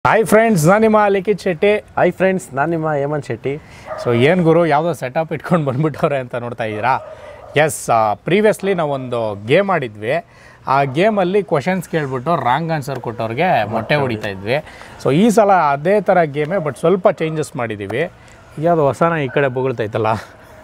Hi friends ನಾನು ನಿಮ್ಮ ಲಿಖಿತ್ Shetty hi friends ನಾನು ನಿಮ್ಮ ಹೇಮಂತ್ ಶೆಟ್ಟಿ ಸೊ ಏನು ಗುರು ಯಾವುದೋ ಸೆಟಪ್ ಇಟ್ಕೊಂಡು ಬಂದ್ಬಿಟ್ಟವ್ರೆ ಅಂತ ನೋಡ್ತಾ ಇದ್ದೀರಾ ಎಸ್ ಪ್ರೀವಿಯಸ್ಲಿ ನಾವೊಂದು ಗೇಮ್ ಆಡಿದ್ವಿ ಆ ಗೇಮಲ್ಲಿ ಕ್ವಶನ್ಸ್ ಕೇಳ್ಬಿಟ್ಟು ರಾಂಗ್ ಆನ್ಸರ್ ಕೊಟ್ಟವ್ರಿಗೆ ಮೊಟ್ಟೆ ಹೊಡಿತಾ ಇದ್ವಿ ಸೊ ಈ ಸಲ ಅದೇ ಥರ ಗೇಮೇ ಬಟ್ ಸ್ವಲ್ಪ ಚೇಂಜಸ್ ಮಾಡಿದ್ದೀವಿ ಯಾವುದು ಹೊಸನ ಈ ಕಡೆ ಬೊಗಳ್ತೈತಲ್ಲ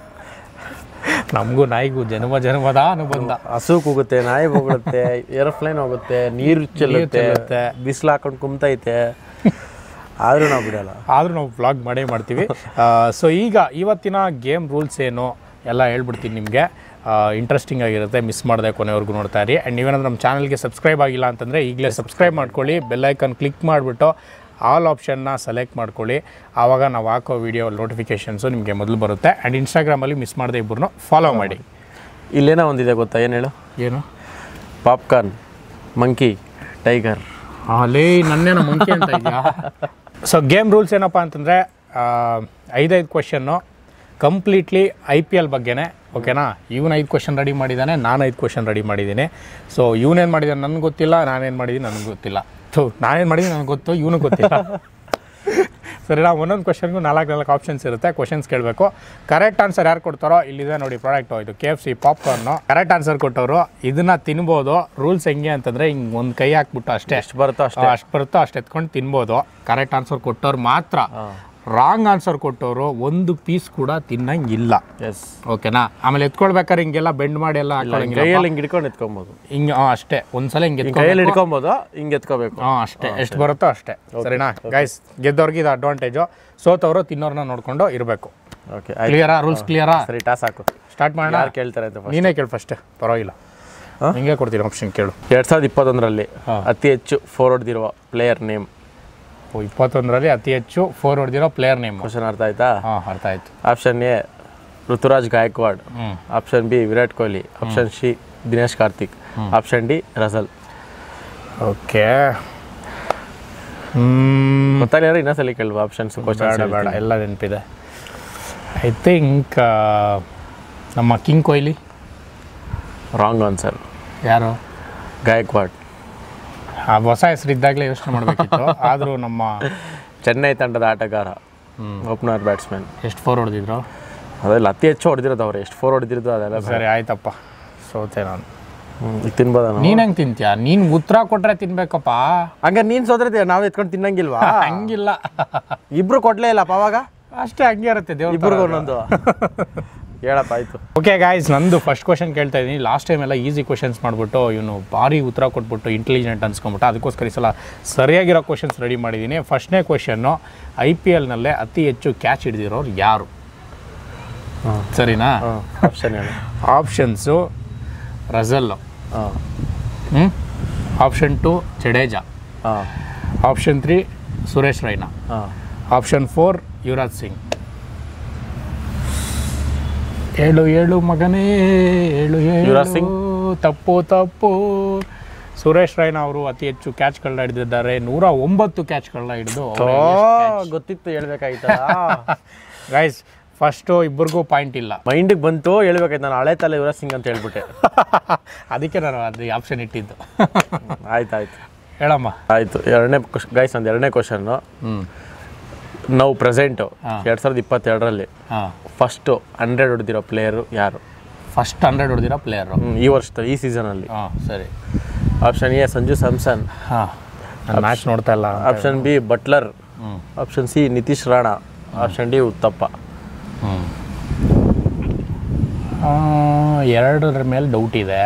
ನಮಗೂ ನಾಯಿಗೂ ಜನ್ಮ ಜನ್ಮದ ಅನುಬಂಧ ಹಸು ಕೂಗುತ್ತೆ ನಾಯಿ ಹೋಗುತ್ತೆ ಏರೋಪ್ಲೇನ್ ಹೋಗುತ್ತೆ ನೀರು ಚೆಲ್ಲುತ್ತೆ ಚೆಲ್ಲುತ್ತೆ. ಬಿಸಿಲು ಹಾಕೊಂಡು ಕುಮ್ತೈತೆ ಆದರೂ ನಾವು ಬಿಡಲ್ಲ ಆದರೂ ನಾವು ವ್ಲಾಗ್ ಮಾಡೇ ಮಾಡ್ತೀವಿ ಸೊ ಈಗ ಇವತ್ತಿನ ಗೇಮ್ ರೂಲ್ಸ್ ಏನು ಎಲ್ಲ ಹೇಳ್ಬಿಡ್ತೀನಿ ನಿಮಗೆ ಇಂಟ್ರೆಸ್ಟಿಂಗ್ ಆಗಿರುತ್ತೆ ಮಿಸ್ ಮಾಡದೆ ಕೊನೆವರೆಗೂ ನೋಡ್ತಾ ಇರಿ ಆ್ಯಂಡ್ ನೀವೇನಾದ್ರೂ ನಮ್ಮ ಚಾನಲ್ಗೆ ಸಬ್ಸ್ಕ್ರೈಬ್ ಆಗಿಲ್ಲ ಅಂತಂದರೆ ಈಗಲೇ ಸಬ್ಸ್ಕ್ರೈಬ್ ಮಾಡ್ಕೊಳ್ಳಿ ಬೆಲ್ಲೈಕನ್ ಕ್ಲಿಕ್ ಮಾಡಿಬಿಟ್ಟು ಆಲ್ ಆಪ್ಷನ್ನ ಸೆಲೆಕ್ಟ್ ಮಾಡ್ಕೊಳ್ಳಿ ಆವಾಗ ನಾವು ಹಾಕೋ ವಿಡಿಯೋ ನೋಟಿಫಿಕೇಷನ್ಸು ನಿಮಗೆ ಮೊದಲು ಬರುತ್ತೆ ಆ್ಯಂಡ್ ಇನ್ಸ್ಟಾಗ್ರಾಮಲ್ಲಿ ಮಿಸ್ ಮಾಡದೆ ಇಬ್ಬರನ್ನು ಫಾಲೋ ಮಾಡಿ ಇಲ್ಲೇನೋ ಒಂದಿದೆ ಗೊತ್ತಾ ಏನು ಹೇಳು ಏನು ಪಾಪ್ಕಾರ್ನ್ ಮಂಕಿ ಟೈಗರ್ ಅಲೇ ನನ್ನೇನೋ ಮಂಕಿ ಅಂತ ಇದೆಯಾ ಸೊ ಗೇಮ್ ರೂಲ್ಸ್ ಏನಪ್ಪ ಅಂತಂದರೆ ಐದೈದು question completely I P L ಬಗ್ಗೆನೇ ಓಕೆನಾ ಇವನು ಐದು ಕ್ವಶನ್ ರೆಡಿ ಮಾಡಿದ್ದಾನೆ ನಾನು ಐದು ಕ್ವಶನ್ ರೆಡಿ ಮಾಡಿದ್ದೀನಿ ಸೊ ಇವನೇನು ಮಾಡಿದ್ದಾನೆ ನನಗೆ ಗೊತ್ತಿಲ್ಲ ನಾನೇನು ಮಾಡಿದ್ದೀನಿ ನನಗೆ ಗೊತ್ತಿಲ್ಲ ಥು ನಾನೇನು ಮಾಡಿದ್ದೀನಿ ನನಗೆ ಗೊತ್ತು ಇವನು ಗೊತ್ತಿಲ್ಲ ಸರಿನಾ ಒಂದೊಂದು ಕ್ವಶನ್ಗೂ ನಾಲ್ಕು ನಾಲ್ಕು ಆಪ್ಷನ್ಸ್ ಇರುತ್ತೆ ಕ್ವಶನ್ಸ್ ಕೇಳಬೇಕು ಕರೆಕ್ಟ್ ಆನ್ಸರ್ ಯಾರು ಕೊಡ್ತಾರೋ ಇಲ್ಲಿದೆ ನೋಡಿ ಪ್ರಾಡಕ್ಟ್ ಇದು K F C popcorn correct answer ಕೊಟ್ಟವರು ಇದನ್ನ ತಿನ್ಬೋದು ರೂಲ್ಸ್ ಹೆಂಗೆ ಅಂತಂದರೆ ಹಿಂಗೆ ಒಂದು ಕೈ ಹಾಕ್ಬಿಟ್ಟು ಅಷ್ಟೇ ಎಷ್ಟು ಬರುತ್ತೋ ಅಷ್ಟೇ ಅಷ್ಟು ಬರುತ್ತೋ ಅಷ್ಟು ಎತ್ಕೊಂಡು ತಿನ್ಬೋದು ಕರೆಕ್ಟ್ ಆನ್ಸರ್ ಕೊಟ್ಟವ್ರು ಮಾತ್ರ ರಾಂಗ್ ಆನ್ಸರ್ ಕೊಟ್ಟವರು ಒಂದು ಪೀಸ್ ಕೂಡ ತಿನ್ನಂಗಿಲ್ಲ ಎಸ್ ಓಕೆನಾ ಆಮೇಲೆ ಎತ್ಕೊಳ್ಬೇಕಾದ್ರೆ ಹಿಂಗೆಲ್ಲ ಬೆಂಡ್ ಮಾಡಿ ಎಲ್ಲ ಹಾಕೊಳ್ಳಂಗಿಲ್ಲ ಕೈಯಲ್ಲಿ ಹಿಂಗೆ ಹಿಡ್ಕೊಂಡು ಎತ್ಕೊಬೋದು ಹಿಂಗೆ ಹಾಂ ಅಷ್ಟೇ ಒಂದ್ಸಲ ಹಿಂಗೆ ಹಿಂಗೆ ಕೈಯಲ್ಲಿ ಹಿಡ್ಕೊಬೋದು ಹಿಂಗೆ ಎತ್ಕೋಬೇಕು ಹಾಂ ಅಷ್ಟೇ ಎಷ್ಟು ಬರುತ್ತೋ ಅಷ್ಟೇ ಸರಿನಾ ಗೈಸ್ ಗೆದ್ದವ್ರಿಗೆ ಇದು ಅಡ್ವಾಂಟೇಜು ಸೋತವರು ತಿನ್ನೋರ್ನ ನೋಡ್ಕೊಂಡು ಇರಬೇಕು ಓಕೆ ಆಯ್ತು ಕ್ಲಿಯರಾ ರೂಲ್ಸ್ ಕ್ಲಿಯರಾ ಸರಿ ಟಾಸ್ ಹಾಕು ಸ್ಟಾರ್ಟ್ ಮಾಡೋಣ ಯಾರು ಕೇಳ್ತಾರೆ ಅಂತ ನೀನೇ ಕೇಳು ಫಸ್ಟ್ ಪರವಾಗಿಲ್ಲ ಹಿಂಗೆ ಕೊಡ್ತೀನಿ ಆಪ್ಷನ್ ಕೇಳು ಎರಡು ಸಾವಿರದ ಇಪ್ಪತ್ತೊಂದರಲ್ಲಿ ಅತಿ ಹೆಚ್ಚು ಫೋರ್ ಹೊಡೆದಿರುವ ಪ್ಲೇಯರ್ ನೇಮ್ ಓ, ಇಪ್ಪತ್ತೊಂದರಲ್ಲಿ ಅತಿ ಹೆಚ್ಚು ಫೋರ್ ಹೊಡೆದಿರೋ ಪ್ಲೇಯರ್ ನೇಮ್ ಕ್ವಶನ್ ಅರ್ಥ ಆಯ್ತಾ ಹಾಂ ಅರ್ಥ ಆಯ್ತು ಆಪ್ಷನ್ ಎ ಋತುರಾಜ್ ಗಾಯಕ್ವಾಡ್ ಹ್ಞೂ option B Virat Kohli option C Dinesh Karthik option D Russell okay hmm ಗೊತ್ತಾಗಿಲ್ಲ ಇನ್ನೊಂದ್ಸಲಿ ಕೇಳುವ ಆಪ್ಷನ್ಸ್ ಬೇಡ ಕ್ವಶನ್ ಬೇಡ ಎಲ್ಲ ನೆನಪಿದೆ ಐ ಥಿಂಕ್ ನಮ್ಮ ಕಿಂಗ್ ಕೊಹ್ಲಿ ರಾಂಗ್ ಆನ್ಸರ್ ಯಾರು ಗಾಯಕ್ವಾಡ್ ಆ ಹೊಸ ಹೆಸರು ಇದ್ದಾಗಲೇ ಯೋಚನೆ ಮಾಡಬೇಕಿತ್ತು ಆದರೂ ನಮ್ಮ ಚೆನ್ನೈ ತಂಡದ ಆಟಗಾರ ಓಪನರ್ ಬ್ಯಾಟ್ಸ್ಮನ್ ಎಷ್ಟು ಫೋರ್ ಹೊಡೆದಿದ್ರು ಅದೆಲ್ಲ ಅತಿ ಹೆಚ್ಚು ಹೊಡೆದಿರೋದು ಅವ್ರು ಎಷ್ಟು ಫೋರ್ ಹೊಡೆದಿರೋದು ಅದೆಲ್ಲ ಸರಿ ಆಯ್ತಪ್ಪ ಸೋತೆ ನಾನು ಹ್ಮ್, ಈಗ ತಿನ್ಬೋದ ನಾವು ನೀನು ಹೆಂಗೆ ತಿಂತೀಯ ನೀನು ಉತ್ತರ ಕೊಟ್ರೆ ತಿನ್ಬೇಕಪ್ಪ ಹಂಗ ನೀನ್ ಸೋದ್ರೆ ನಾವು ಎತ್ಕೊಂಡು ತಿನ್ನಂಗಿಲ್ವಾ ಹಂಗಿಲ್ಲ ಇಬ್ರು ಕೊಡ್ಲೇ ಇಲ್ಲಪ್ಪ ಅವಾಗ ಅಷ್ಟೇ ಹಂಗೆ ಇರುತ್ತೆ ದೇವ್ರ ಇಬ್ರಿಗೂ ಒಂದೊಂದು ಹೇಳಪ್ಪ ಆಯ್ತು ಓಕೆ ಗಾಯ್ಸ್ ನಂದು ಫಸ್ಟ್ ಕ್ವಶನ್ ಕೇಳ್ತಾ ಇದ್ದೀನಿ ಲಾಸ್ಟ್ ಟೈಮ್ ಎಲ್ಲ ಈಸಿ ಕ್ವಶನ್ಸ್ ಮಾಡಿಬಿಟ್ಟು ಇವನು ಭಾರಿ ಉತ್ತರ ಕೊಟ್ಬಿಟ್ಟು ಇಂಟೆಲಿಜೆಂಟ್ ಅನ್ಸ್ಕೊಂಬಿಟ್ಟು ಅದಕ್ಕೋಸ್ಕರ ಈ ಸಲ ಸರಿಯಾಗಿರೋ ಕ್ವಶನ್ಸ್ ರೆಡಿ ಮಾಡಿದ್ದೀನಿ ಫಸ್ಟ್ನೇ ಕ್ವಶನ್ನು ಐ ಪಿ ಎಲ್ನಲ್ಲೇ ಅತಿ ಹೆಚ್ಚು ಕ್ಯಾಚ್ ಹಿಡಿದಿರೋರು ಯಾರು ಹಾಂ ಸರಿನಾ ಹಾಂ ಆಪ್ಷನ್ ಹೇಳು ಆಪ್ಷನ್ಸು ರಜಲ್ಲು ಹಾಂ ಹ್ಞೂ ಆಪ್ಷನ್ ಟು ಜಡೇಜಾ ಹಾಂ ಆಪ್ಷನ್ ತ್ರೀ ಸುರೇಶ್ ರೈನಾ ಹಾಂ ಆಪ್ಷನ್ ಫೋರ್ ಯುವರಾಜ್ ಸಿಂಗ್ ಏಳು ಏಳು ಮಗನೇ ಏಳು ಏಳು ಯುವರಾಜ್ ಸಿಂಗ್? ತಪ್ಪು ತಪ್ಪು ಸುರೇಶ್ ರೈನಾ ಅವರು ಅತಿ ಹೆಚ್ಚು ಕ್ಯಾಚ್ಗಳನ್ನ ಹಿಡಿದಿದ್ದಾರೆ ನೂರ ಒಂಬತ್ತು ಕ್ಯಾಚ್ಗಳನ್ನ ಹಿಡಿದು ಗೊತ್ತಿತ್ತು ಹೇಳ್ಬೇಕಾಯ್ತಲ್ಲ ಗೈಸ್ ಫಸ್ಟು ಇಬ್ಬರಿಗೂ ಪಾಯಿಂಟ್ ಇಲ್ಲ ಮೈಂಡಿಗೆ ಬಂತು ಹೇಳ್ಬೇಕಾಯ್ತು ನಾನು ಹಳೆ ತಲೆ ಯುವರಾಜ್ ಸಿಂಗ್ ಅಂತ ಹೇಳ್ಬಿಟ್ಟೆ ಅದಕ್ಕೆ ನಾನು ಅದು ಆಪ್ಷನ್ ಇಟ್ಟಿದ್ದು ಆಯ್ತು ಆಯ್ತು ಹೇಳಮ್ಮ ಆಯ್ತು ಎರಡನೇ ಗೈಸ್ ಒಂದು ಎರಡನೇ ಕ್ವಶನ್ನು ಹ್ಞೂ ನಾವು ಪ್ರೆಸೆಂಟು ಎರಡು ಸಾವಿರದ ಇಪ್ಪತ್ತೆರಡರಲ್ಲಿ ಹಾಂ ಫಸ್ಟು ಹಂಡ್ರೆಡ್ ಹೊಡೆದಿರೋ ಪ್ಲೇಯರು ಯಾರು ಫಸ್ಟ್ ಹಂಡ್ರೆಡ್ ಹೊಡೆದಿರೋ ಪ್ಲೇಯರು ಹ್ಮ್, ಈ ವರ್ಷದ ಈ ಸೀಸನಲ್ಲಿ ಹಾಂ ಸರಿ ಆಪ್ಷನ್ ಎ ಸಂಜು ಸ್ಯಾಮ್ಸನ್ ಹಾಂ ನಾನು ಮ್ಯಾಚ್ ನೋಡ್ತಾ ಇಲ್ಲ ಆಪ್ಷನ್ ಬಿ ಬಟ್ಲರ್ ಹ್ಞೂ option C Nitish Rana option D Uthappa ಎರಡರ ಮೇಲೆ ಡೌಟ್ ಇದೆ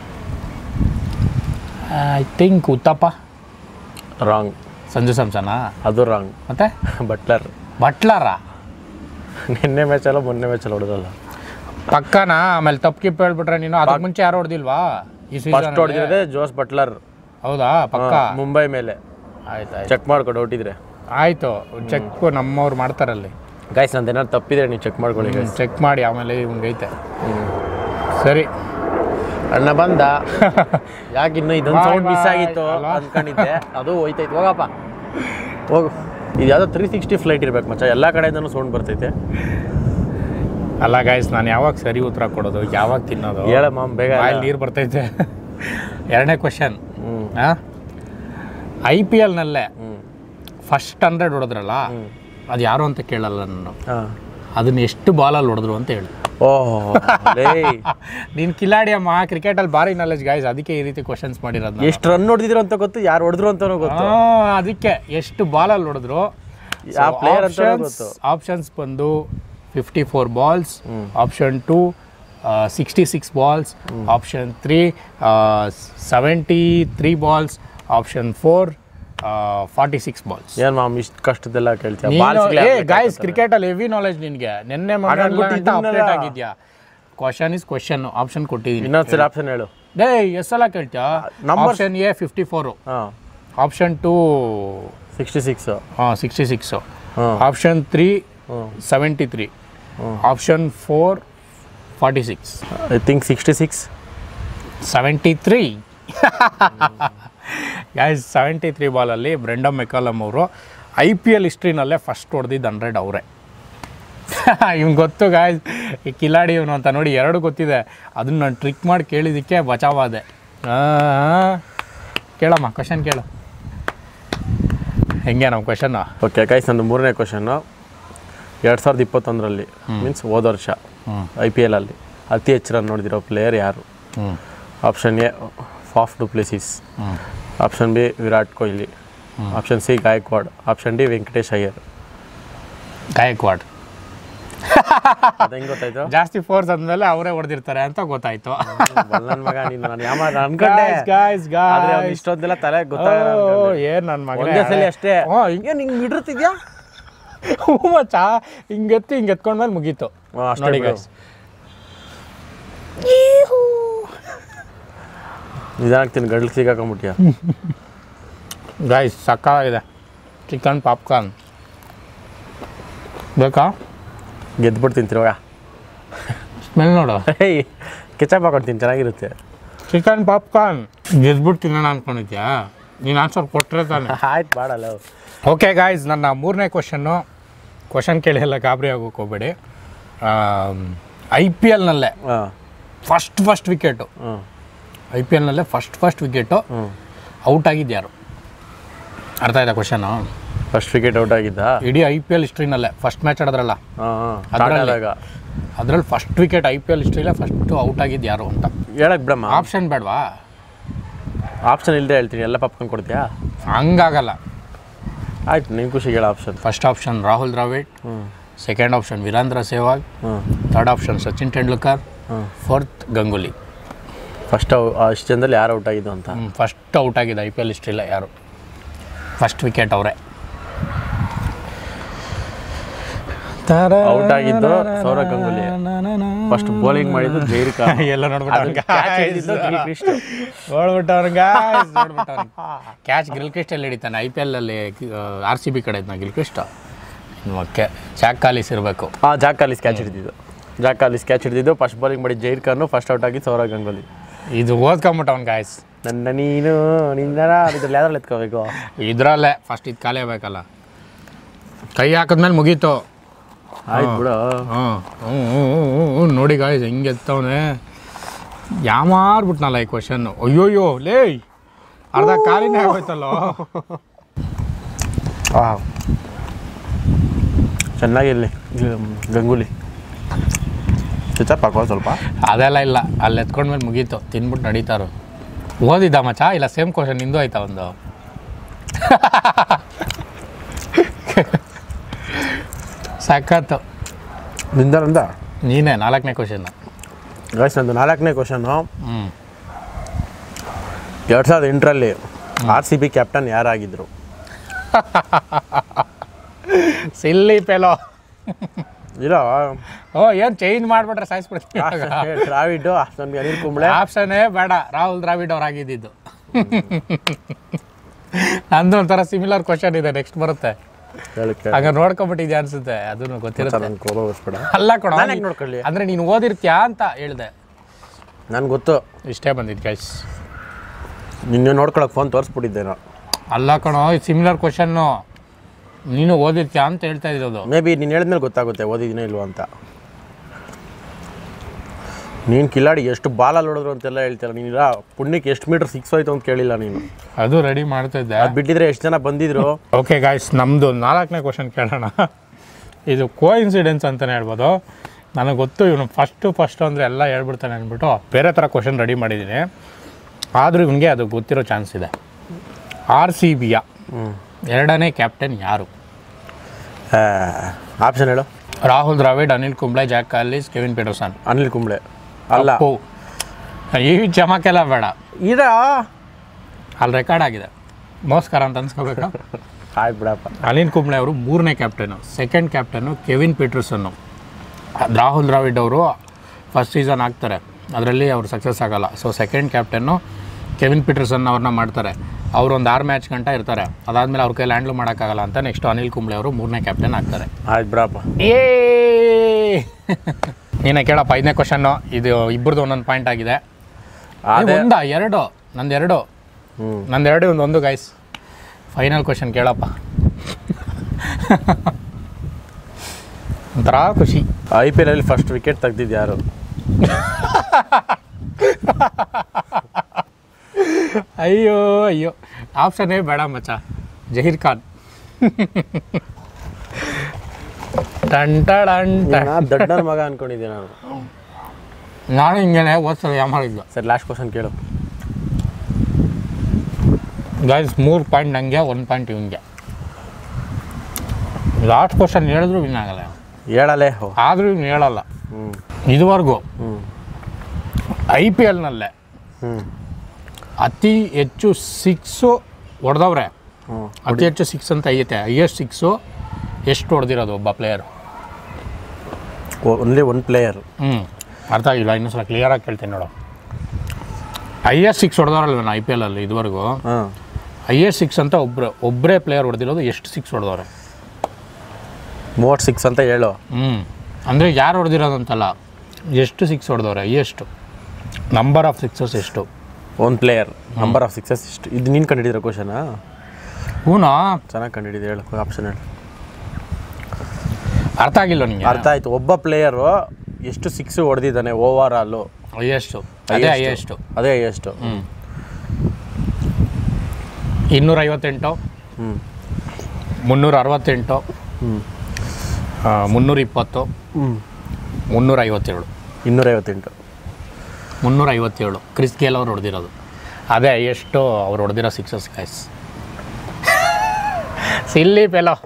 I think Uthappa wrong Sanju ಸ್ಯಾಮ್ಸನಾ ಅದು ರಾಂಗ್ ಮತ್ತೆ ಬಟ್ಲರ್ ಬಟ್ಲರ ನಿನ್ನೆ ಮ್ಯಾಚಲ್ಲ ಮೊನ್ನೆ ಮ್ಯಾಚಲ್ಲಿ ಹೊಡೆದಲ್ಲ ಪಕ್ಕನಾ ಆಮೇಲೆ ತಪ್ಪು ಕಿಪ್ ಹೇಳ್ಬಿಟ್ರೆ ನೀನು ಅದಕ್ಕೆ ಮುಂಚೆ ಯಾರು ಹೊಡೆದಿಲ್ವಾ ಈ ಫಸ್ಟ್ ಸೀಸನ್ ಹೊಡೆದಿರೋದೇ ಜೋಸ್ ಬಟ್ಲರ್ ಹೌದಾ ಪಕ್ಕ ಮುಂಬೈ ಮೇಲೆ ಆಯ್ತು ಆಯ್ತು ಚೆಕ್ ಮಾಡ್ಕೊ ಡೌಟ್ ಇದ್ರೆ ಆಯಿತು ಚೆಕ್ ನಮ್ಮವ್ರು ಮಾಡ್ತಾರಲ್ಲಿ ಗೈಸ್ ನಂದು ಏನಾದ್ರು ತಪ್ಪಿದ್ರೆ ನೀವು ಚೆಕ್ ಮಾಡ್ಕೊಳ್ಳಿ guys. ಚೆಕ್ ಮಾಡಿ ಆಮೇಲೆ ಇವ್ನಿಗೈತೆ ಸರಿ ಅಣ್ಣ ಬಂದ ಯಾಕೆ ಇನ್ನು ಇದೊಂದು Bye ಸೌಂಡ್ ಮಿಸ್ bye. ಆಗಿತ್ತು ಅಲ್ವಾ? ಅನ್ಕೊಂಡಿದ್ದೆ ಅದು ಹೋಯ್ತೈತೆ ಹೋಗಪ್ಪ ಹೋಗು ಇದು ಯಾವುದೋ ತ್ರೀ ಸಿಕ್ಸ್ಟಿ ಫ್ಲೈಟ್ ಇರ್ಬೇಕು ಮಚ್ಚ ಎಲ್ಲ ಕಡೆಯಿಂದನೂ ಸೌಂಡ್ ಬರ್ತೈತೆ ಅಲ್ಲ ಗಾಯ್ಸ್ ನಾನು ಯಾವಾಗ ಸರಿ ಉತ್ತರ ಕೊಡೋದು ಯಾವಾಗ ತಿನ್ನೋದು ಹೇಳ ಮಾಮ್ ಬೇಗ ಬಾಯಲ್ಲಿ ನೀರು ಬರ್ತೈತೆ ಎರಡನೇ ಕ್ವಶನ್ ಹ್ಞೂ ಐ ಪಿ ಎಲ್ನಲ್ಲೇ ಹ್ಞೂ ಫಸ್ಟ್ ಹಂಡ್ರೆಡ್ ಹೊಡೆದ್ರಲ್ಲ ಅದು ಯಾರು ಅಂತ ಕೇಳಲ್ಲ ನಾನು ಹಾಂ ಅದನ್ನ ಎಷ್ಟು ಬಾಲಲ್ಲಿ ಹೊಡೆದ್ರು ಅಂತ ಹೇಳಿ ಓಹ್ ಲೇ ನೀನು ಕಿಲಾಡಿ ಅಮ್ಮ ಕ್ರಿಕೆಟಲ್ಲಿ ಭಾರಿ ನಾಲೆಜ್ ಗಾಯ್ಸ್ ಅದಕ್ಕೆ ಈ ರೀತಿ ಕ್ವಶನ್ಸ್ ಮಾಡಿರೋದು ನಾನು. ಎಷ್ಟು ರನ್ ಹೊಡೆದಿದ್ರು ಅಂತ ಗೊತ್ತು ಯಾರು ಹೊಡೆದ್ರು ಅಂತನೂ ಗೊತ್ತು ಆ, ಅದಕ್ಕೆ ಎಷ್ಟು ಬಾಲಲ್ಲಿ ಹೊಡೆದ್ರು ಯಾವ ಪ್ಲೇಯರ್ ಅಂತ ಗೊತ್ತು ಆಪ್ಷನ್ಸ್ ಬಂದು fifty four balls option two sixty six balls option three seventy three balls option four forty six balls ಏನ್ ಮಾಮ್ ಇಷ್ಟು ಕಷ್ಟದೆಲ್ಲ ಕೇಳ್ತೀಯ ಗಾಯ್ಸ್ ಕ್ರಿಕೆಟಲ್ಲಿ ಹೆವಿ ನಾಲೆಜ್ ನಿನಗೆ ನಿನ್ನೆ ಹಾಗಾಗ್ಬಿಟ್ಟು ಇದನ್ನೆಲ್ಲ- ಅಪ್ಡೇಟ್ ಆಗಿದ್ಯಾ ಕ್ವಶನ್ ಇಸ್ ಕ್ವಶನ್ ಆಪ್ಷನ್ ಕೊಟ್ಟಿದ್ದೀನಿ ಇನ್ನೊಂದ್ಸಲ ಆಪ್ಷನ್ ಹೇಳು ಡೇ ಎಷ್ಟು ಸಲ ಕೇಳ್ತೀಯಾ Numbers- option A fifty four ಹಾಂ ಆಪ್ಷನ್ ಟು ಸಿಕ್ಸ್ಟಿ ಸಿಕ್ಸ್ ಹಾಂ ಸಿಕ್ಸ್ಟಿ ಸಿಕ್ಸು ಹಾಂ option three hmm. Seventy three option four forty six I think sixty six seventy three guys seventy three ಬಾಲಲ್ಲಿ ಬ್ರೆಂಡಮ್ ಮೆಕಾಲಮ್ ಅವರು I P L ಹಿಸ್ಟ್ರಿನಲ್ಲೇ first ಹೊಡೆದಿದ್ದು hundred ಅವರೇ ಇವ್ನು ಗೊತ್ತು guys ಈ ಕಿಲಾಡಿ ಇವನು ಅಂತ ನೋಡಿ ಎರಡು ಗೊತ್ತಿದೆ ಅದನ್ನ ನಾನು ಟ್ರಿಕ್ ಮಾಡಿ ಕೇಳಿದ್ದಕ್ಕೆ ಬಚಾವಾದೆ ಆ, ಕೇಳಮ್ಮ ಕ್ವಶನ್ ಕೇಳು ಹೆಂಗೆ ನಮ್ಮ ಕ್ವಶನ್ ಓಕೆ ಗೈಸ್ ನಂದು ಮೂರನೇ ಕ್ವಶನ್ನು ಎರಡು ಸಾವಿರದ ಇಪ್ಪತ್ತೊಂದರಲ್ಲಿ ಮೀನ್ಸ್ ಹೋದ ವರ್ಷ ಐ ಪಿ ಎಲ್ ಅಲ್ಲಿ ಅತಿ ಹೆಚ್ಚು ರನ್ ನೋಡಿದಿರೋ ಪ್ಲೇಯರ್ ಯಾರು ಹ್ಞೂ option A Faf du Plessis option B Virat Kohli option C Gaikwad option D Venkatesh Iyer Gaikwad ಅದು ಹೆಂಗೆ ಗೊತ್ತಾಯ್ತು ಜಾಸ್ತಿ ಫೋರ್ಸ್ ಅಂದಮೇಲೆ ಅವರೇ ಹೊಡೆದಿರ್ತಾರೆ ಅಂತ ಗೊತ್ತಾಯ್ತು ನನ್ನ ಮಗ ನೀನು ನಾನು ಯಾಮ ಅನ್ಕೊಂಡೆ ಗಾಯ್ಸ್ ಗಾಯ್ಸ್ ಆದ್ರೆ ಅವ್ನು ಗಾಯ್ಸ್ ಇಷ್ಟೊಂದೆಲ್ಲ ತಲೆ ಗೊತ್ತಾಗಲ್ಲ ಅನ್ಕೊಂಡೆ. ಏನ್ ನನ್ನ ಮಗ ಒಂದೇ ಸಲ ಅಷ್ಟೇ ಹ್ಞೂ ಹಿಂಗೆ ಏನು ಹಿಂಗೆ ಇಡಿರ್ತಿದ್ಯಾ ಹ್ಞೂ ಮಚ್ಚ ಹಿಂಗೆತ್ತಿ ಹಿಂಗೆ ಎತ್ಕೊಂಡ್ಮೇಲೆ ಮುಗೀತು ಅಷ್ಟೇ ನೋಡಿ ಬಿಡು. guys. ನಿಧಾನಕ್ಕೆ ಗಡ್ಲಿಗೆ ಸಿಗಾಕೊಂಬಿಟ್ಯಾ ಗಾಯ್ಸ್ ಸಕ್ಕಾಗಿದೆ ಚಿಕನ್ ಪಾಪ್ಕಾರ್ನ್ ಬೇಕಾ ಗೆದ್ಬಿಟ್ಟು ತಿಂತಿರುವಾಗ ಸ್ಮೆಲ್ ನೋಡು ಹೇಯ್ ಕೆಚಪ್ ಹಾಕೊಂಡು ತಿಂದು ಚೆನ್ನಾಗಿರುತ್ತೆ ಚಿಕನ್ ಪಾಪ್ಕಾರ್ನ್ ಗೆದ್ಬಿಟ್ಟು ತಿನ್ನೋಣ ಅನ್ಕೊಂಡಿದ್ಯಾ ನೀನು ಆನ್ಸರ್ ಕೊಟ್ಟರೆ ತಾನೆ ಆಯ್ತು ಬಾಡಲ್ಲ ಓಕೆ ಗಾಯ್ಸ್ ನನ್ನ ಮೂರನೇ ಕ್ವಶನ್ನು ಕ್ವಶನ್ ಕೇಳಿ ಎಲ್ಲ ಗಾಬರಿ ಆಗೋಕೆ ಹೋಗ್ಬೇಡಿ ಐ ಪಿ ಎಲ್ನಲ್ಲೇ ಹಾಂ ಫಸ್ಟ್ ಫಸ್ಟ್ ವಿಕೆಟು ಹ್ಞೂ ಐ ಪಿ ಎಲ್ನಲ್ಲೇ ಫಸ್ಟ್ ಫಸ್ಟ್ ವಿಕೆಟು ಹ್ಞೂ ಔಟ್ ಆಗಿದ್ದು ಯಾರು ಅರ್ಥ ಆಯ್ತಾ ಕ್ವಶನು ಫಸ್ಟ್ ವಿಕೆಟ್ ಔಟ್ ಆಗಿದ್ದ ಇಡೀ ಐ ಪಿ ಎಲ್ ಹಿಸ್ಟ್ರಿನಲ್ಲೇ ಫಸ್ಟ್ ಮ್ಯಾಚ್ ಆಡಿದ್ರಲ್ಲ ಹಾಂ ಹಾಂ ಅದ್ರಲ್ಲಿ? ಆದಾಗ ಅದರಲ್ಲಿ first wicket I P L ಹಿಸ್ಟ್ರಿಲೇ ಫಸ್ಟು ಔಟ್ ಆಗಿದ್ದು ಯಾರು ಅಂತ ಹೇಳಕ್ ಬಿಡಮ್ಮ ಆಪ್ಷನ್ ಬೇಡವಾ ಆಪ್ಷನ್ ಇಲ್ಲದೆ ಹೇಳ್ತೀನಿ ಎಲ್ಲ ಪಾಪ್ಕೊಂಡು ಕೊಡ್ತೀಯಾ ಹಂಗಾಗಲ್ಲ ಆಯ್ತು ನಿನ್ ಖುಷಿಗೆ ಹೇಳ option first option Rahul Dravid ಹ್ಞೂ ಸೆಕೆಂಡ್ ಆಪ್ಷನ್ ವೀರೇಂದ್ರ ಸೆಹ್ವಾಗ್ ಹ್ಞೂ ಥರ್ಡ್ ಆಪ್ಷನ್ ಸಚಿನ್ ತೆಂಡೂಲ್ಕರ್ ಹ್ಞೂ ಫೋರ್ತ್ ಗಂಗೂಲಿ ಫಸ್ಟ್ ಅಷ್ಟು ಜನದಲ್ಲಿ ಯಾರು ಔಟ್ ಆಗಿದ್ದು ಅಂತ ಫಸ್ಟ್ ಔಟ್ ಆಗಿದೆ ಐ ಪಿ ಎಲ್ ಹಿಸ್ಟ್ರಿಲೇ ಯಾರು ಫಸ್ಟ್ ವಿಕೆಟ್ ಅವರೇ Out ಆಗಿದ್ದು ಸೌರವ್ ಗಂಗೂಲಿ. ಫಸ್ಟ್ ಬೌಲಿಂಗ್ ಮಾಡಿದ್ದು ಜೈರ್ ಖಾನ್ ಎಲ್ಲ ಅದನ್ನ catch ಹಿಡಿದಿದ್ದು ಗಿಲ್ ಕ್ರಿಸ್ಟ್. ನೋಡ್ಬಿಟ್ಟವ್ನ ಕ್ಯಾಚ್ ಗಿಲ್ ಕ್ರಿಸ್ಟ್ ಎಲ್ಲಿ ಹಿಡಿತಾನೆ ಐ ಪಿ ಎಲ್ ಅಲ್ಲಿ ಆರ್ ಸಿ ಬಿ ಕಡೆ ಇದ್ನ Gilchrist okay Jacques Kallis ಇರಬೇಕು ಹಾಂ ಜಾಕ್ ಕಾಲಿಸ್ ಕ್ಯಾಚ್ ಹಿಡಿದಿದ್ದು ಜಾಕ್ ಕಾಲಿಸ್ ಕ್ಯಾಚ್ ಹಿಡಿದಿದ್ದು ಫಸ್ಟ್ ಬೌಲಿಂಗ್ ಮಾಡಿ ಜೈರ್ ಖಾನ್ ಫಸ್ಟ್ ಔಟ್ ಆಗಿದ್ದು ಸೌರವ್ ಗಂಗೂಲಿ ಇದು ಓದ್ಕೊಂಬಿಟ್ಟವ್ನ ಗಾಯ್ಸ್ ನನ್ನ ನೀನು ನಿನ್ನ ಇದ್ರಲ್ಲಿ ಯಾವ್ದ್ರಲ್ಲಿ ಎತ್ಕೋಬೇಕು ಇದ್ರಲ್ಲೇ ಫಸ್ಟ್ ಇದು ಖಾಲಿ ಆಗ್ಬೇಕಲ್ಲ ಕೈ ಹಾಕಿದ್ಮೇಲೆ ಮುಗೀತು ಆಯ್ತು ಬಿಡು ಹಾಂ ಹ್ಞೂ ಹ್ಞೂ ಹ್ಞೂ ಹ್ಞೂ ನೋಡಿ ಗಾಯ್ಸ್ ಹೆಂಗೆ ಎತ್ತವನೆ ಯಾಮಾರ್ಬಿಟ್ನಲ್ಲ ಈ ಕ್ವಶನ್ ಅಯ್ಯೋಯ್ಯೋ ಲೇ ಅರ್ಧ ಕಾಲಿನೇ ಆಗೋಯ್ತಲ್ಲೋ ವಾವ್ ಚೆನ್ನಾಗಿರಲಿ ಗಂಗೂಲಿ ಕೆಚಪ್ ಹಾಕೋ ಸ್ವಲ್ಪ ಅದೆಲ್ಲ ಇಲ್ಲ ಅಲ್ಲಿ ಎತ್ಕೊಂಡ್ಮೇಲೆ ಮುಗೀತು ತಿನ್ಬಿಟ್ಟು ನಡೀತಾರು ಓದಿದ್ದ ಮಚ್ಚ ಇಲ್ಲ ಸೇಮ್ ಕ್ವಶನ್ ನಿಂದು ಆಯ್ತಾ ಒಂದು ಸಖತ್ತು ನಿಂದರಂದ ನೀನೇ ನಾಲ್ಕನೇ ಕ್ವಶನ್ ಗೈಸ್ ನಂದು ನಾಲ್ಕನೇ ಕ್ವಶನು ಹ್ಞೂ ಎರಡು ಸಾವಿರದ ಎಂಟರಲ್ಲಿ ಆರ್ ಸಿ ಬಿ ಕ್ಯಾಪ್ಟನ್ ಯಾರಾಗಿದ್ರು ಸಿಲ್ಲಿ ಪೆಲೋ ಇರೋ ಓ ಏನು ಚೇಂಜ್ ಮಾಡಿಬಿಟ್ರೆ ಸಾಯಿಸ್ಬಿಡ್ತೀನಿ ದ್ರಾವಿಡ್ ನಮ್ಗೆ ಅನಿಲ್ ಕುಂಬ್ಳೆ ಆಪ್ಷನ್ನೇ ಬೇಡ ರಾಹುಲ್ ದ್ರಾವಿಡ್ ಅವ್ರು ಆಗಿದ್ದಿದ್ದು ನಂದು ಒಂಥರ ಸಿಮಿಲರ್ ಕ್ವಶನ್ ಇದೆ ನೆಕ್ಸ್ಟ್ ಬರುತ್ತೆ ಹೇಳಕ್ಕೆ ಆಗ ನೋಡ್ಕೊಂಬಿಟ್ಟಿದ್ಯಾ ಅನ್ಸುತ್ತೆ ಅದನ್ನು ಗೊತ್ತಿರುತ್ತೆ ನಂಗೆ ಕೋಪ ಬರ್ಸ್ಬೇಡ ಅಲ್ಲ ಕೊಡ ನಾನ್ ಯಾಕ್ ನೋಡ್ಕೊಳ್ಳಿ? ಅಂದ್ರೆ ನೀನು ಓದಿರ್ತೀಯಾ ಅಂತ ಹೇಳ್ದೆ ನನ್ಗೆ ಗೊತ್ತು ಇಷ್ಟೇ ಬಂದಿದ್ದು ಗೈಸ್ ನಿನ್ನೆ ನೋಡ್ಕೊಳಕ್ಕೆ ಫೋನ್ ತೋರಿಸ್ಬಿಟ್ಟಿದ್ದೆ ನಾನು ಅಲ್ಲ ಕಣೋ ಸಿಮಿಲರ್ ಕ್ವಶನ್ನು ನೀನು ಓದಿರ್ತೀಯಾ ಅಂತ ಹೇಳ್ತಾ ಇರೋದು ಮೇ ಬಿ ನೀನು ಹೇಳಿದ್ಮೇಲೆ ಗೊತ್ತಾಗುತ್ತೆ ಓದಿದ್ದೀನೋ ಇಲ್ವೋ ಅಂತ ನೀನು ಕಿಲಾಡಿ ಎಷ್ಟು ಬಾಲಲ್ಲಿ ಹೊಡೆದ್ರು ಅಂತೆಲ್ಲ ಹೇಳ್ತೀರ ನೀನು ಪುಣ್ಯಕ್ಕೆ ಎಷ್ಟು ಮೀಟ್ರ್ ಸಿಕ್ಸ್ ಹೋಯ್ತು ಅಂತ ಕೇಳಿಲ್ಲ ನೀನು ಅದು ರೆಡಿ ಮಾಡ್ತಿದ್ದೆ ಅದು ಬಿಟ್ಟಿದ್ರೆ ಎಷ್ಟು ಜನ ಬಂದಿದ್ರು ಓಕೆ ಗಾಯ್ಸ್ ನಮ್ಮದು ನಾಲ್ಕನೇ ಕ್ವಶನ್ ಕೇಳೋಣ ಇದು ಕೋ ಇನ್ಸಿಡೆನ್ಸ್ ಅಂತಲೇ ಹೇಳ್ಬೋದು ನನಗೆ ಗೊತ್ತು ಇವನು ಫಸ್ಟು ಫಸ್ಟು ಅಂದರೆ ಎಲ್ಲ ಹೇಳ್ಬಿಡ್ತಾನೆ ಅಂದ್ಬಿಟ್ಟು ಬೇರೆ ಥರ ಕ್ವಶನ್ ರೆಡಿ ಮಾಡಿದ್ದೀನಿ ಆದರೂ ಇವನಿಗೆ ಅದು ಗೊತ್ತಿರೋ ಚಾನ್ಸ್ ಇದೆ ಆರ್ ಸಿ ಬಿಯ ಎರಡನೇ ಕ್ಯಾಪ್ಟನ್ ಯಾರು ಆಪ್ಷನ್ ಹೇಳು Rahul Dravid Anil Kumble Jacques Kallis Kevin Pietersen Anil Kumble ಅಲ್ಲ ಓ ಈ ಚಮಕೆಲ್ಲ ಬೇಡ ಇರ ಅಲ್ಲಿ ರೆಕಾರ್ಡ್ ಆಗಿದೆ ಮೋಸ್ಕರ ಅಂತ ಅನ್ಸ್ಕೋಬೇಕಾ ಆಯ್ತು ಬಿಡಪ್ಪ ಅನಿಲ್ ಕುಂಬ್ಳೆ ಅವರು ಮೂರನೇ captain second captain Kevin Pietersen Rahul Dravid ಅವರು ಫಸ್ಟ್ ಸೀಸನ್ ಆಗ್ತಾರೆ ಅದರಲ್ಲಿ ಅವ್ರು ಸಕ್ಸಸ್ ಆಗಲ್ಲ so second captain Kevin Pietersen ಅವ್ರನ್ನ ಮಾಡ್ತಾರೆ ಅವರು ಒಂದು ಆರು ಮ್ಯಾಚ್ ಗಂಟ ಇರ್ತಾರೆ ಅದಾದಮೇಲೆ ಅವ್ರ ಕೈಲಿ ಹ್ಯಾಂಡ್ಲ್ ಮಾಡೋಕ್ಕಾಗಲ್ಲ ಅಂತ ನೆಕ್ಸ್ಟ್ ಅನಿಲ್ ಕುಂಬ್ಳೆ ಅವರು ಮೂರನೇ ಕ್ಯಾಪ್ಟನ್ ಆಗ್ತಾರೆ ಆಯ್ತು ಬಿಡಪ್ಪ ಏ ನೀನೇ ಕೇಳಪ್ಪ ಐದನೇ ಕ್ವಶನ್ನು ಇದು ಇಬ್ಬರದು ಒಂದೊಂದು ಪಾಯಿಂಟ್ ಆಗಿದೆ ಅದೇ ಒಂದ ಎರಡು ನಂದು ಎರಡು ಹ್ಞೂ ನಂದು ಎರಡು ಒಂದು ಒಂದು ಗೈಸ್ ಫೈನಲ್ ಕ್ವಶನ್ ಕೇಳಪ್ಪ ಒಂಥರ ಖುಷಿ I P L first wicket ತೆಗ್ದಿದ್ದು ಯಾರು ಅಯ್ಯೋ ಅಯ್ಯೋ ಆಪ್ಷನ್ನೇ ಬೇಡ ಮಚ್ಚ ಜಹೀರ್ ಖಾನ್ ಟನ್ ಟಡನ್ ಟನ್. ನಾನು ದೊಡ್ಡನ ಮಗ ಅನ್ಕೊಂಡಿದ್ದೆ ನಾನು ನಾನು ಹಿಂಗೇನೆ ಓದ್ಸಲ ಯಾಮಾಡಿದ್ದು ಸರಿ ಲಾಸ್ಟ್ ಕ್ವಶನ್ ಕೇಳು ಗೈಸ್ ಮೂರು ಪಾಯಿಂಟ್ ನನಗೆ ಒಂದು ಪಾಯಿಂಟ್ ಇವನಿಗೆ ಲಾಸ್ಟ್ ಕ್ವಶನ್ ಹೇಳಿದ್ರು ವಿನ್ ಆಗಲ್ಲ ಹೇಳಲೇ ಹೋ ಆದರೂ ಇವ್ನು ಹೇಳಲ್ಲ ಹ್ಞೂ ಇದುವರೆಗೂ ಹ್ಞೂ ಐ ಪಿ ಎಲ್ನಲ್ಲೇ ಹ್ಞೂ ಅತಿ ಹೆಚ್ಚು ಸಿಕ್ಸು ಹೊಡೆದವ್ರೆ ಹ್ಞೂ ಅತಿ ಹೆಚ್ಚು ಸಿಕ್ಸ್ ಅಂತ ಐತೆ ಹೈಯೆಸ್ಟ್ ಸಿಕ್ಸು ಎಷ್ಟು ಹೊಡೆದಿರೋದು ಒಬ್ಬ ಪ್ಲೇಯರ್ ಓನ್ಲಿ ಒನ್ ಪ್ಲೇಯರ್ ಹ್ಞೂ ಅರ್ಥ ಆಗಿಲ್ಲ ಇನ್ನೊಂದ್ಸಲ ಕ್ಲಿಯರಾಗಿ ಕೇಳ್ತೀನಿ ನೋಡು ಹೈಯೆಸ್ಟ್ ಸಿಕ್ಸ್ ಹೊಡೆದವ್ರಲ್ವೇನು ಐ ಪಿ ಎಲಲ್ಲಿ ಇದುವರೆಗೂ ಹಾಂ ಹೈಯೆಸ್ಟ್ ಸಿಕ್ಸ್ ಅಂತ ಒಬ್ಬರು ಒಬ್ಬರೇ ಪ್ಲೇಯರ್ ಹೊಡೆದಿರೋದು ಎಷ್ಟು ಸಿಕ್ಸ್ ಹೊಡೆದವ್ರೆ ಮೂವತ್ತು ಸಿಕ್ಸ್ ಅಂತ ಹೇಳು ಹ್ಞೂ ಅಂದರೆ ಯಾರು ಹೊಡೆದಿರೋದು ಅಂತಲ್ಲ ಎಷ್ಟು ಸಿಕ್ಸ್ ಹೊಡೆದವ್ರೆ ಎಷ್ಟು ನಂಬರ್ ಆಫ್ ಸಿಕ್ಸಸ್ ಎಷ್ಟು one player number of sixes ಇಷ್ಟು ಇದು ನೀನು ಕಂಡಿಡಿರೋ ಕ್ವಶನಾ ಹೂನಾ ಚೆನ್ನಾಗಿ ಕಂಡಿಡಿದೆ ಹೇಳು ಆಪ್ಷನ್ ಹೇಳು ಅರ್ಥ ಆಗಿಲ್ಲ ನಿಮಗೆ ಅರ್ಥ ಆಯ್ತು ಒಬ್ಬ ಪ್ಲೇಯರು ಎಷ್ಟು ಸಿಕ್ಸ್ ಹೊಡೆದಿದ್ದಾನೆ ಓವರ್ ಆಲು ಹೈಯೆಸ್ಟು ಅದೇ ಹೈಯೆಸ್ಟು ಅದೇ ಎಷ್ಟು ಹ್ಞೂ ಇನ್ನೂರ ಐವತ್ತೆಂಟು ಹ್ಞೂ ಮುನ್ನೂರ ಅರವತ್ತೆಂಟು ಹ್ಞೂ ಆ, ಮುನ್ನೂರ ಇಪ್ಪತ್ತು ಹ್ಞೂ ಮುನ್ನೂರ ಐವತ್ತೇಳು ಇನ್ನೂರೈವತ್ತೆಂಟು ಮುನ್ನೂರ ಐವತ್ತೇಳು ಕ್ರಿಸ್ ಗೇಲ್ ಅವ್ರು ಹೊಡೆದಿರೋದು ಅದೇ ಎಷ್ಟು ಅವ್ರು ಹೊಡೆದಿರೋ ಸಿಕ್ಸಸ್ ಗೈಸ್ ಸಿಲ್ಲಿ ಪೆಲೋ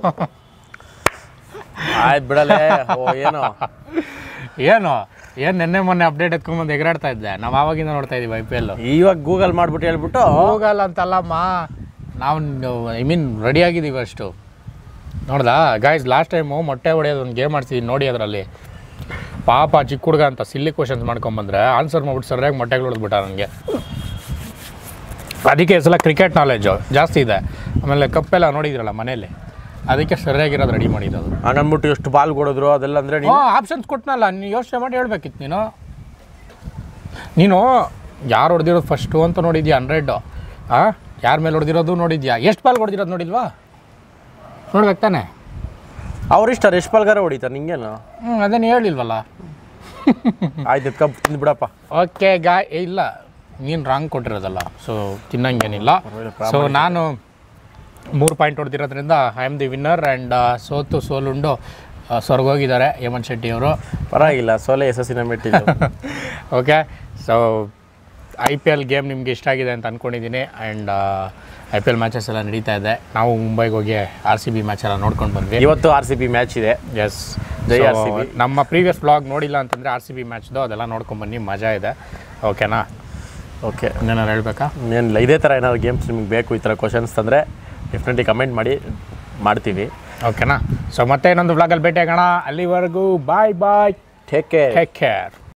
ಆಯ್ತು ಬಿಡಲೇ ಓ ಏನೋ ಏನು ಏನು ನಿನ್ನೆ ಮೊನ್ನೆ ಅಪ್ಡೇಟ್ ಎತ್ಕೊಂಬಂದು ಎಗರಾಡ್ತಾ ಇದ್ದೆ ನಾವು ಆವಾಗಿಂದ ನೋಡ್ತಾ ಇದೀವಿ ಐ ಪಿ ಎಲ್ ಇವಾಗ ಗೂಗಲ್ ಮಾಡ್ಬಿಟ್ಟು ಹೇಳ್ಬಿಟ್ಟು ಹೋಗಲ್ಲ ಅಂತಲ್ಲಮ್ಮ ನಾವು ಐ ಮೀನ್ ರೆಡಿ ಆಗಿದ್ದೀವಿ ಅಷ್ಟು ನೋಡ್ದಾ ಗಾಯ್ಸ್ ಲಾಸ್ಟ್ ಟೈಮು ಮೊಟ್ಟೆ ಹೊಡೆಯೋದು ಒಂದು ಗೇಮ್ ಆಡ್ತಿದ್ದೀನಿ ನೋಡಿ ಅದರಲ್ಲಿ ಪಾಪ ಚಿಕ್ಕ ಹುಡುಗ ಅಂತ ಸಿಲ್ಲಿ ಕ್ವಶನ್ಸ್ ಮಾಡ್ಕೊಂಬಂದ್ರೆ ಆನ್ಸರ್ ಮಾಡ್ಬಿಟ್ಟು ಸರಿಯಾಗಿ ಮೊಟ್ಟೆಗಳು ಹೊಡೆದ್ಬಿಟ್ಟ ನನಗೆ ಅದಕ್ಕೆ ಈ ಸಲ ಕ್ರಿಕೆಟ್ ನಾಲೆಜು ಜಾಸ್ತಿ ಇದೆ ಆಮೇಲೆ ಕಪ್ಪೆಲ್ಲ ನೋಡಿದ್ರಲ್ಲ ಮನೇಲಿ ಅದಕ್ಕೆ ಸರಿಯಾಗಿರೋದು ರೆಡಿ ಮಾಡಿದ್ದು ಹಂಗನ್ಬಿಟ್ಟು ಎಷ್ಟು ಬಾಲ್ ಕೊಡಿದ್ರು ಅದೆಲ್ಲ ಅಂದರೆ ಹ್ಞೂ ನೀನು ಆಪ್ಷನ್ಸ್ ಕೊಟ್ಟನಲ್ಲ ನೀನು ಯೋಚನೆ ಮಾಡಿ ಹೇಳ್ಬೇಕಿತ್ತು ನೀನು ನೀನು ಯಾರು ಹೊಡೆದಿರೋದು ಫಸ್ಟು ಅಂತ ನೋಡಿದ್ಯಾ ಹಂಡ್ರೆಡ್ಡು ಹಾಂ ಯಾರ ಮೇಲೆ ಹೊಡೆದಿರೋದು ನೋಡಿದ್ಯಾ ಎಷ್ಟು ಬಾಲ್ ಹೊಡೆದಿರೋದು ನೋಡಿಲ್ವಾ ನೋಡ್ಬೇಕು ತಾನೆ ಅವ್ರಿಷ್ಟ ಎಷ್ಟು ಬಾಲ್ಗಾರ ಹೊಡಿತಾರೆ ನಿಂಗೇನು ಹ್ಞೂ ಅದನ್ನು ಹೇಳಿಲ್ವಲ್ಲ ಆಯ್ತು ಎತ್ಕೊಂಡ್ ತಿಂದು ಬಿಡಪ್ಪ ಓಕೆ ಗಾ ಏ, ಇಲ್ಲ ನೀನು ರಾಂಗ್ ಕೊಟ್ಟಿರೋದಲ್ಲ ಸೊ ತಿನ್ನಂಗೇನಿಲ್ಲ ಸೊ ನಾನು ಮೂರು ಪಾಯಿಂಟ್ ಹೊಡೆದಿರೋದ್ರಿಂದ I am the winner and ಸೋತು ಸೋಲುಂಡು ಆ, ಸ್ವರ್ಗೋಗಿದ್ದಾರೆ ಹೇಮಂತ್ ಶೆಟ್ಟಿ ಅವರು ಪರವಾಗಿಲ್ಲ ಸೋಲೆ ಯಶಸ್ಸಿನ ಮೆಟ್ಟಿದ್ದು okay so I P L game ನಿಮ್ಗೆ ಇಷ್ಟ ಆಗಿದೆ ಅಂತ ಅಂದ್ಕೊಂಡಿದ್ದೀನಿ and I P L matches ಎಲ್ಲ ನಡೀತಾ ಇದೆ ನಾವು ಮುಂಬೈಗೆ ಹೋಗಿ ಆರ್ ಸಿ ಬಿ ಮ್ಯಾಚ್ ಎಲ್ಲ ನೋಡ್ಕೊಂಡು ಬಂದ್ವಿ ಇವತ್ತು ಆರ್ ಸಿ ಬಿ ಮ್ಯಾಚ್ ಇದೆ ಎಸ್ ಜೈ RCB. ನಮ್ಮ ಪ್ರೀವಿಯಸ್ ಬ್ಲಾಗ್ ನೋಡಿಲ್ಲ ಅಂತಂದರೆ ಆರ್ ಸಿ ಬಿ ಮ್ಯಾಚ್ದು ಅದೆಲ್ಲ ನೋಡ್ಕೊಂಬನ್ನಿ ಮಜಾ ಇದೆ ಓಕೆನಾ ಓಕೆ ಇನ್ನೇನಾರು ಹೇಳ್ಬೇಕಾ ಏನಿಲ್ಲ ಇದೇ ಥರ ಏನಾದ್ರು ಗೇಮ್ಸ್ ನಿಮಗೆ ಬೇಕು ಈ ಥರ ಕ್ವಶನ್ಸ್ ತಂದರೆ ಡೆಫಿನೆಟ್ಲಿ ಕಮೆಂಟ್ ಮಾಡಿ ಮಾಡ್ತೀವಿ ಓಕೆನಾ ಸೊ ಮತ್ತೆ ಇನ್ನೊಂದು ಬ್ಲಾಗಲ್ಲಿ ಭೇಟಿ ಆಗೋಣ ಅಲ್ಲಿವರೆಗೂ bye bye take care take care